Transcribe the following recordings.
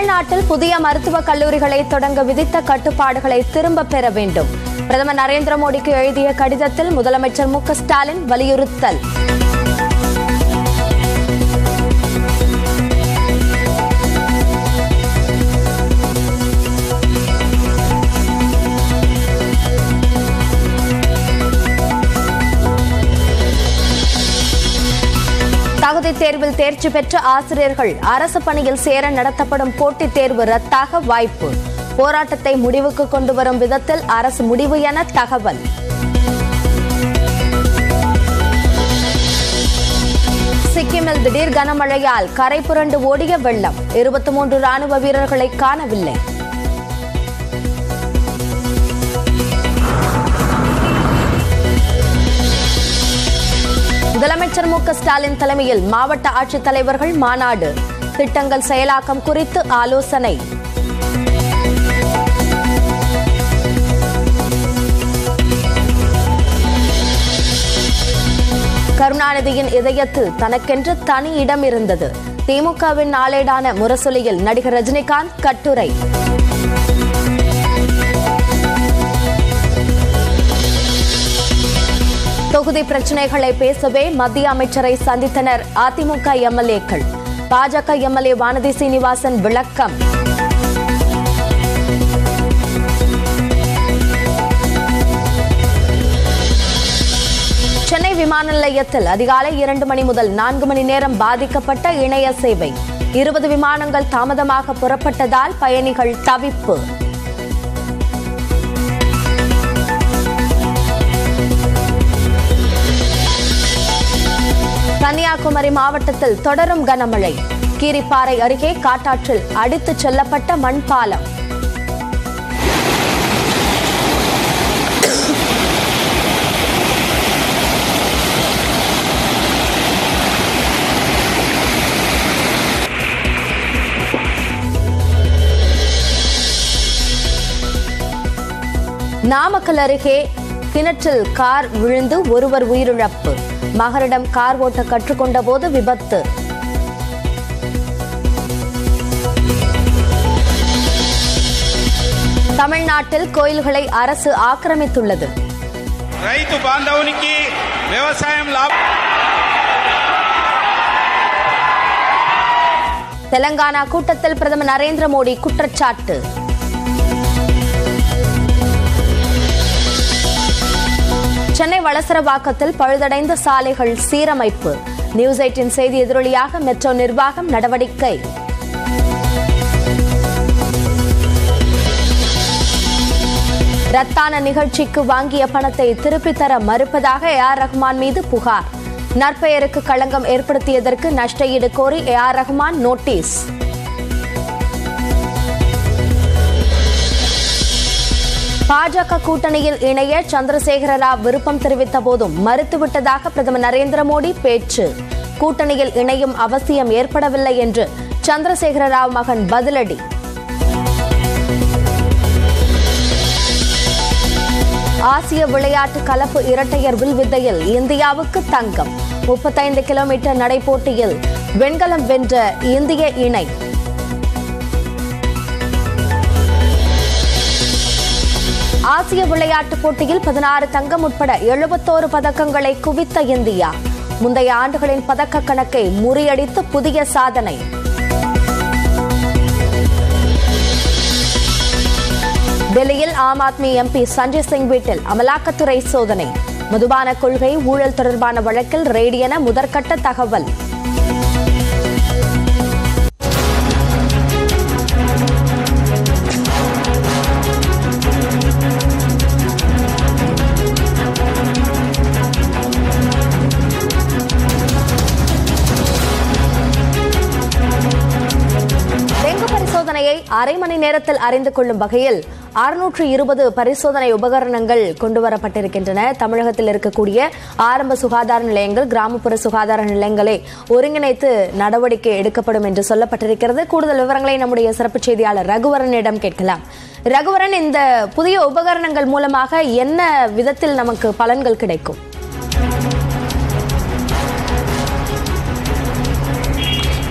தமிழ்நாட்டில் புதிய மருத்துவக் கல்லூரிகளை தொடங்க விதித்த கட்டுப்பாடுகளை திரும்பப் பெற வேண்டும் பிரதமர் நரேந்திர மோடிக்கு எழுதிய கடிதத்தில் முதலமைச்சர் மு க ஸ்டாலின் வலியுறுத்தல் தகுதி தேர்வில் தேர்ச்சி பெற்ற ஆசிரியர்கள் அரசு பணியில் சேர நடத்தப்படும் போட்டித் தேர்வு ரத்தாக வாய்ப்பு போராட்டத்தை முடிவுக்கு கொண்டு வரும் விதத்தில் அரசு முடிவு என தகவல் சிக்கிமில் திடீர் கனமழையால் கரை புரண்டு ஓடிய வெள்ளம் இருபத்தி மூன்று ராணுவ வீரர்களை காணவில்லை முதலமைச்சர் மு க ஸ்டாலின் தலைமையில் மாவட்ட ஆட்சித் தலைவர்கள் மாநாடு திட்டங்கள் செயலாக்கம் குறித்து ஆலோசனை கருணாநிதியின் இதயத்தில் தனக்கென்று தனி இடம் இருந்தது திமுகவின் நாளேடான முரசொலியில் நடிகர் ரஜினிகாந்த் கட்டுரை தொகுதி பிரச்சனைகளை பேசவே மத்திய அமைச்சரை சந்தித்தனர் அதிமுக எம்எல்ஏக்கள் பாஜக எம்எல்ஏ வானதி சீனிவாசன் விளக்கம் சென்னை விமான நிலையத்தில் அதிகாலை இரண்டு மணி முதல் நான்கு மணி நேரம் பாதிக்கப்பட்ட இணைய சேவை இருபது விமானங்கள் தாமதமாக புறப்பட்டதால் பயணிகள் தவிப்பு கன்னியாகுமரி மாவட்டத்தில் தொடரும் கனமழை கீரிப்பாறை அருகே காட்டாற்றில் அடித்துச் செல்லப்பட்ட மண் பாலம் நாமக்கல் அருகே கிணற்றில் கார் விழுந்து ஒருவர் உயிரிழப்பு மகரிடம் கார் ஓட்ட கற்றுக்கொண்ட போது விபத்து தமிழ்நாட்டில் கோயில்களை அரசு ஆக்கிரமித்துள்ளது రైతు బాంధవునికి వ్యవసాయం లాభ தெலங்கானா கூட்டத்தில் பிரதமர் நரேந்திர மோடி குற்றச்சாட்டு சென்னை வளசரவாக்கத்தில் பழுதடைந்த சாலைகள் சீரமைப்பு நியூஸ் எயிட்டின் செய்தி எதிரொலியாக மெட்ரோ நிர்வாகம் நடவடிக்கை ரத்தான நிகழ்ச்சிக்கு வாங்கிய பணத்தை திருப்பித் தர மறுப்பதாக ஏ ஆர் ரஹ்மான் மீது புகார் நற்பெயருக்கு களங்கம் ஏற்படுத்தியதற்கு நஷ்ட ஈடு கோரி ஏ ஆர் ரஹ்மான் நோட்டீஸ் பாஜக கூட்டணியில் இணைய சந்திரசேகர ராவ் விருப்பம் தெரிவித்த போதும் மறுத்துவிட்டதாக பிரதமர் நரேந்திர மோடி பேச்சு கூட்டணியில் இணையும் அவசியம் ஏற்படவில்லை என்று சந்திரசேகர ராவ் மகன் பதிலடி ஆசிய விளையாட்டு கலப்பு இரட்டையர் வில்வித்தையில் இந்தியாவுக்கு தங்கம் முப்பத்தைந்து கிலோமீட்டர் நடைப்போட்டியில் வெண்கலம் வென்ற இந்திய இணை ஆசிய விளையாட்டுப் போட்டியில் பதினாறு தங்கம் உட்பட எழுபத்தோரு பதக்கங்களை குவித்த இந்தியா முந்தைய ஆண்டுகளின் பதக்க கணக்கை முறியடித்து புதிய சாதனை டெல்லியில் ஆம் ஆத்மி எம்பி சஞ்சய் சிங் வீட்டில் அமலாக்கத்துறை சோதனை மதுபான கொள்கை ஊழல் தொடர்பான வழக்கில் ரெய்டு என முதற்கட்ட தகவல் டெங்கு பரிசோதனையை அரை மணி நேரத்தில் அறிந்து கொள்ளும் வகையில் அறுநூற்று இருபது பரிசோதனை உபகரணங்கள் கொண்டுவரப்பட்டிருக்கின்றன தமிழகத்தில் இருக்கக்கூடிய ஆரம்ப சுகாதார நிலையங்கள் கிராமப்புற சுகாதார நிலையங்களை ஒருங்கிணைத்து நடவடிக்கை எடுக்கப்படும் என்று சொல்லப்பட்டிருக்கிறது கூடுதல் விவரங்களை நம்முடைய சிறப்பு செய்தியாளர் ரகுவரனிடம் கேட்கலாம் ரகுவரன் இந்த புதிய உபகரணங்கள் மூலமாக என்ன விதத்தில் நமக்கு பலன்கள் கிடைக்கும்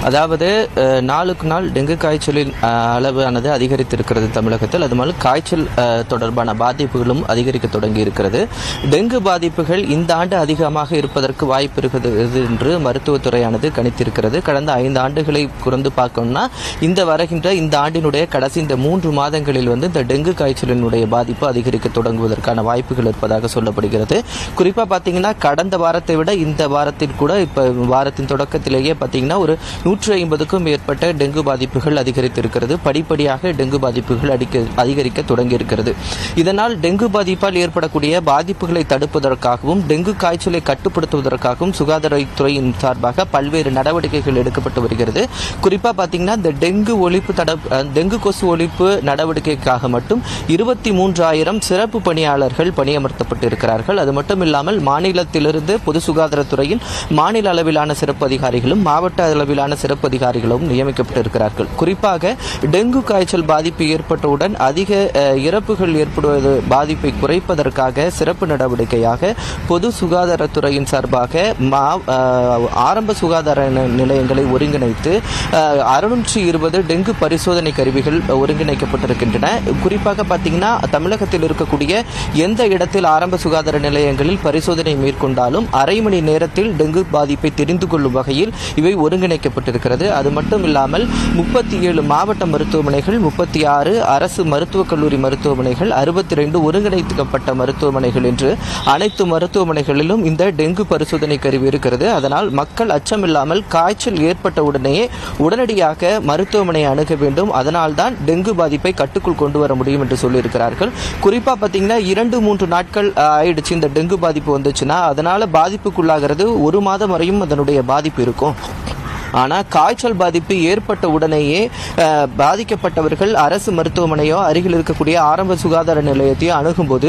அதாவது அஹ், நாளுக்கு நாள் டெங்கு காய்ச்சலின் அஹ், அளவானது அதிகரித்திருக்கிறது தமிழகத்தில் அது மாதிரி காய்ச்சல் அஹ், தொடர்பான பாதிப்புகளும் அதிகரிக்க தொடங்கி இருக்கிறது டெங்கு பாதிப்புகள் இந்த ஆண்டு அதிகமாக இருப்பதற்கு வாய்ப்பு இருக்கிறது என்று மருத்துவத்துறையானது கணித்திருக்கிறது கடந்த ஐந்து ஆண்டுகளை குறந்து பார்க்கணும்னா இந்த வருகின்ற இந்த ஆண்டினுடைய கடைசி இந்த மூன்று மாதங்களில் வந்து இந்த டெங்கு காய்ச்சலினுடைய பாதிப்பு அதிகரிக்க தொடங்குவதற்கான வாய்ப்புகள் இருப்பதாக சொல்லப்படுகிறது குறிப்பாக பார்த்தீங்கன்னா கடந்த வாரத்தை விட இந்த வாரத்தில் கூட இப்போ வாரத்தின் தொடக்கத்திலேயே பார்த்தீங்கன்னா ஒரு நூற்றி ஐம்பதுக்கும் மேற்பட்ட டெங்கு பாதிப்புகள் அதிகரித்திருக்கிறது படிப்படியாக டெங்கு பாதிப்புகள் அடிக்க அதிகரிக்க தொடங்கியிருக்கிறது இதனால் டெங்கு பாதிப்பால் ஏற்படக்கூடிய பாதிப்புகளை தடுப்பதற்காகவும் டெங்கு காய்ச்சலை கட்டுப்படுத்துவதற்காகவும் சுகாதாரத்துறையின் சார்பாக பல்வேறு நடவடிக்கைகள் எடுக்கப்பட்டு வருகிறது குறிப்பாக பார்த்தீங்கன்னா இந்த டெங்கு ஒழிப்பு தட அஹ், டெங்கு கொசு ஒழிப்பு நடவடிக்கைக்காக மட்டும் இருபத்தி மூன்றாயிரம் சிறப்பு பணியாளர்கள் பணியமர்த்தப்பட்டு இருக்கிறார்கள் அது மட்டும் இல்லாமல் மாநிலத்திலிருந்து பொது சுகாதாரத்துறையின் மாநில அளவிலான சிறப்பு அதிகாரிகளும் மாவட்ட அளவிலான சிறப்பு அதிகாரிகளும் நியமிக்கப்பட்டிருக்கிறார்கள் குறிப்பாக டெங்கு காய்ச்சல் பாதிப்பு ஏற்பட்டவுடன் அதிக அஹ், இறப்புகள் ஏற்படுவது பாதிப்பை குறைப்பதற்காக சிறப்பு நடவடிக்கையாக பொது சுகாதாரத்துறையின் சார்பாக மா அஹ், ஆரம்ப சுகாதார நி- நிலையங்களை ஒருங்கிணைத்து அறுநூற்றி இருபது டெங்கு பரிசோதனை கருவிகள் ஒருங்கிணைக்கப்பட்டிருக்கின்றன குறிப்பாக பார்த்தீங்கன்னா தமிழகத்தில் இருக்கக்கூடிய எந்த இடத்தில் ஆரம்ப சுகாதார நிலையங்களில் பரிசோதனை மேற்கொண்டாலும் அரை மணி நேரத்தில் டெங்கு பாதிப்பை தெரிந்து கொள்ளும் வகையில் இவை ஒருங்கிணைக்கப்பட்டிருக்கிறது அது மட்டும் இல்லாமல் முப்பத்தி ஏழு மாவட்ட மருத்துவமனைகள் முப்பத்தி ஆறு அரசு மருத்துவக் கல்லூரி மருத்துவமனைகள் அறுபத்தி ரெண்டு ஒருங்கிணைக்கப்பட்ட மருத்துவமனைகள் என்று அனைத்து மருத்துவமனைகளிலும் இந்த டெங்கு பரிசோதனை கருவி இருக்கிறது அதனால் மக்கள் அச்சமில்லாமல் காய்ச்சல் ஏற்பட்ட உடனேயே உடனடியாக மருத்துவமனை அணுக வேண்டும் அதனால்தான் டெங்கு பாதிப்பை கட்டுக்குள் கொண்டு வர முடியும் என்று சொல்லியிருக்கிறார்கள் குறிப்பாக பார்த்தீங்கன்னா இரண்டு மூன்று நாட்கள் ஆஹ், ஆயிடுச்சு இந்த டெங்கு பாதிப்பு வந்துச்சுன்னா அதனால பாதிப்புக்குள்ளாகிறது ஒரு மாதம் வரையும் அதனுடைய பாதிப்பு இருக்கும் ஆனால் காய்ச்சல் பாதிப்பு ஏற்பட்ட உடனேயே அஹ், பாதிக்கப்பட்டவர்கள் அரசு மருத்துவமனையோ அருகில் இருக்கக்கூடிய ஆரம்ப சுகாதார நிலையத்தையோ அணுகும்போது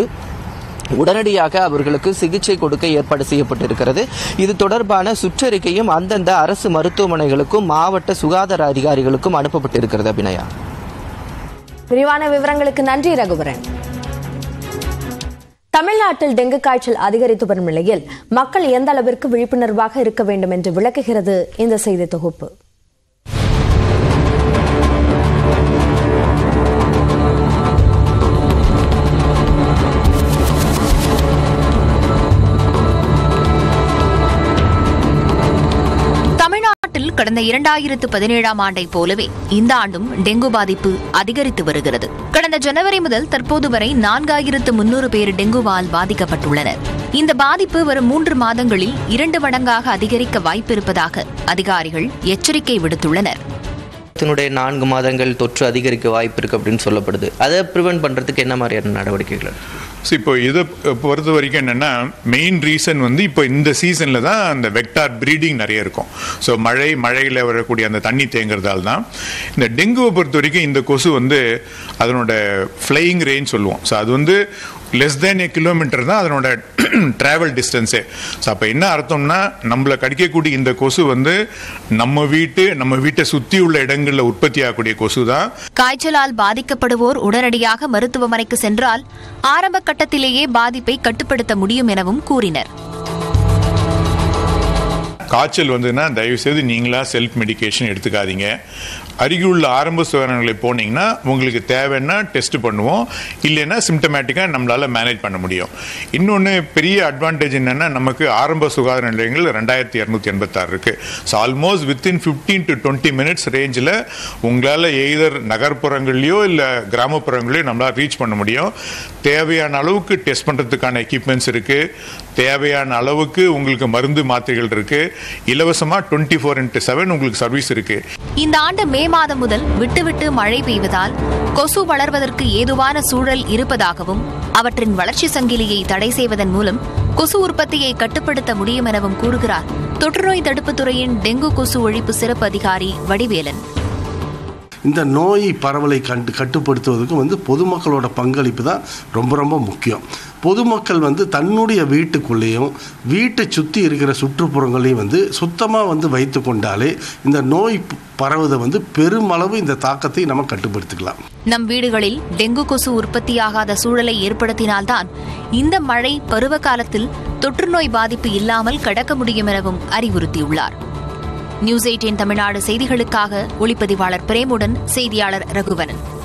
உடனடியாக அவர்களுக்கு சிகிச்சை கொடுக்க ஏற்பாடு செய்யப்பட்டிருக்கிறது இது தொடர்பான சுற்றறிக்கையும் அந்தந்த அரசு மருத்துவமனைகளுக்கும் மாவட்ட சுகாதார அதிகாரிகளுக்கும் அனுப்பப்பட்டிருக்கிறது அபிநயா விரிவான விவரங்களுக்கு நன்றி ரகுவரன் தமிழ்நாட்டில் டெங்கு காய்ச்சல் அதிகரித்து வரும் நிலையில் மக்கள் எந்த அளவிற்கு விழிப்புணர்வாக இருக்க வேண்டும் என்று விளக்குகிறது இந்த செய்தி தொகுப்பு தமிழ்நாட்டில் கடந்த இரண்டாயிரத்து பதினேழாம் ஆண்டை போலவே இந்த ஆண்டும் டெங்கு பாதிப்பு அதிகரித்து வருகிறது கடந்த ஜனவரி முதல் தற்போது வரை நான்காயிரத்து முன்னூறு பேர் டெங்குவால் பாதிக்கப்பட்டுள்ளனர் இந்த பாதிப்பு வரும் மூன்று மாதங்களில் இரண்டு மடங்காக அதிகரிக்க வாய்ப்பிருப்பதாக அதிகாரிகள் எச்சரிக்கை விடுத்துள்ளனர் இதனுடைய நான்கு மாதங்கள் தொற்று அதிகரிக்க வாய்ப்பு இருக்கு அப்படின்னு சொல்லப்படுது அதை ப்ரிவென்ட் பண்றதுக்கு என்ன மாதிரியான நடவடிக்கைகள் ஸோ இப்போ இதை பொறுத்த வரைக்கும் என்னென்னா மெயின் ரீசன் வந்து இப்போ இந்த சீசனில் தான் அந்த வெக்டார் ப்ரீடிங் நிறைய இருக்கும் ஸோ மழை மழையில் வரக்கூடிய அந்த தண்ணி தேங்குறதால தான் இந்த டெங்குவை பொறுத்த வரைக்கும் இந்த கொசு வந்து அதனோட ஃப்ளையிங் ரேஞ்ச் சொல்லுவோம் ஸோ அது வந்து லெஸ் தேன் ஏ கிலோமீட்டர் தான் அதனோட ட்ராவல் டிஸ்டன்ஸே ஸோ அப்போ என்ன அர்த்தம்னா நம்மளை கடிக்கக்கூடிய இந்த கொசு வந்து நம்ம வீட்டு நம்ம வீட்டை சுற்றி உள்ள இடங்களில் உற்பத்தி ஆகக்கூடிய கொசு தான் காய்ச்சலால் பாதிக்கப்படுவோர் உடனடியாக மருத்துவமனைக்கு சென்றால் ஆரம்ப கட்டத்திலேயே பாதிப்பை கட்டுப்படுத்த முடியும் எனவும் கூறினர் காய்ச்சல் வந்ததுன்னா தயவுசெய்து நீங்களா செல்ஃப் மெடிகேஷன் எடுத்துக்காதீங்க அருகிலுள்ள ஆரம்ப சுகாதாரங்களை போனீங்கன்னா உங்களுக்கு தேவைன்னா டெஸ்ட் பண்ணுவோம் இல்லைன்னா சிம்டமேட்டிக்காக நம்மளால் மேனேஜ் பண்ண முடியும் இன்னொன்று பெரிய அட்வான்டேஜ் என்னென்னா நமக்கு ஆரம்ப சுகாதார நிலையங்கள் ரெண்டாயிரத்தி இரநூத்தி எண்பத்தாறு இருக்குது so almost within fifteen to twenty minutes ரேஞ்சில் உங்களால் எய்தர் நகர்ப்புறங்கள்லையோ இல்லை கிராமப்புறங்களையோ நம்மளால் ரீச் பண்ண முடியும் தேவையான அளவுக்கு டெஸ்ட் பண்ணுறதுக்கான எக்யூப்மெண்ட்ஸ் இருக்குது தேவையான அளவுக்கு உங்களுக்கு மருந்து மாத்திரைகள் இருக்குது இலவசமாக டுவெண்ட்டி ஃபோர் இன்ட்டு செவன் உங்களுக்கு சர்வீஸ் இருக்குது இந்த ஆண்டு மே மாதம் முதல் விட்டுவிட்டு மழை பெய்வதால் கொசு வளர்வதற்கு ஏதுவான சூழல் இருப்பதாகவும் அவற்றின் வளர்ச்சி சங்கிலியை தடை செய்வதன் மூலம் கொசு உற்பத்தியை கட்டுப்படுத்த முடியும் எனவும் கூறுகிறார் தொற்றுநோய் தடுப்புத் துறையின் டெங்கு கொசு ஒழிப்பு சிறப்பு அதிகாரி வடிவேலன் இந்த நோய் பரவலை கண்டு கட்டுப்படுத்துவதற்கு வந்து பொதுமக்களோட பங்களிப்பு தான் ரொம்ப ரொம்ப முக்கியம் பொதுமக்கள் வந்து தன்னுடைய வீட்டுக்குள்ளேயும் வீட்டை சுற்றி இருக்கிற சுற்றுப்புறங்களையும் வந்து சுத்தமாக வந்து வைத்து கொண்டாலே இந்த நோய் ப- பரவுதை வந்து பெருமளவு இந்த தாக்கத்தை நம்ம கட்டுப்படுத்திக்கலாம் நம் வீடுகளில் டெங்கு கொசு உற்பத்தியாகாத சூழலை ஏற்படுத்தினால்தான் இந்த மழை பருவ காலத்தில் தொற்றுநோய் பாதிப்பு இல்லாமல் கடக்க முடியும் எனவும் அறிவுறுத்தியுள்ளார் நியூஸ் எயிட்டின் தமிழ்நாடு செய்திகளுக்காக ஒளிப்பதிவாளர் பிரேமுடன் செய்தியாளர் ரகுவரன்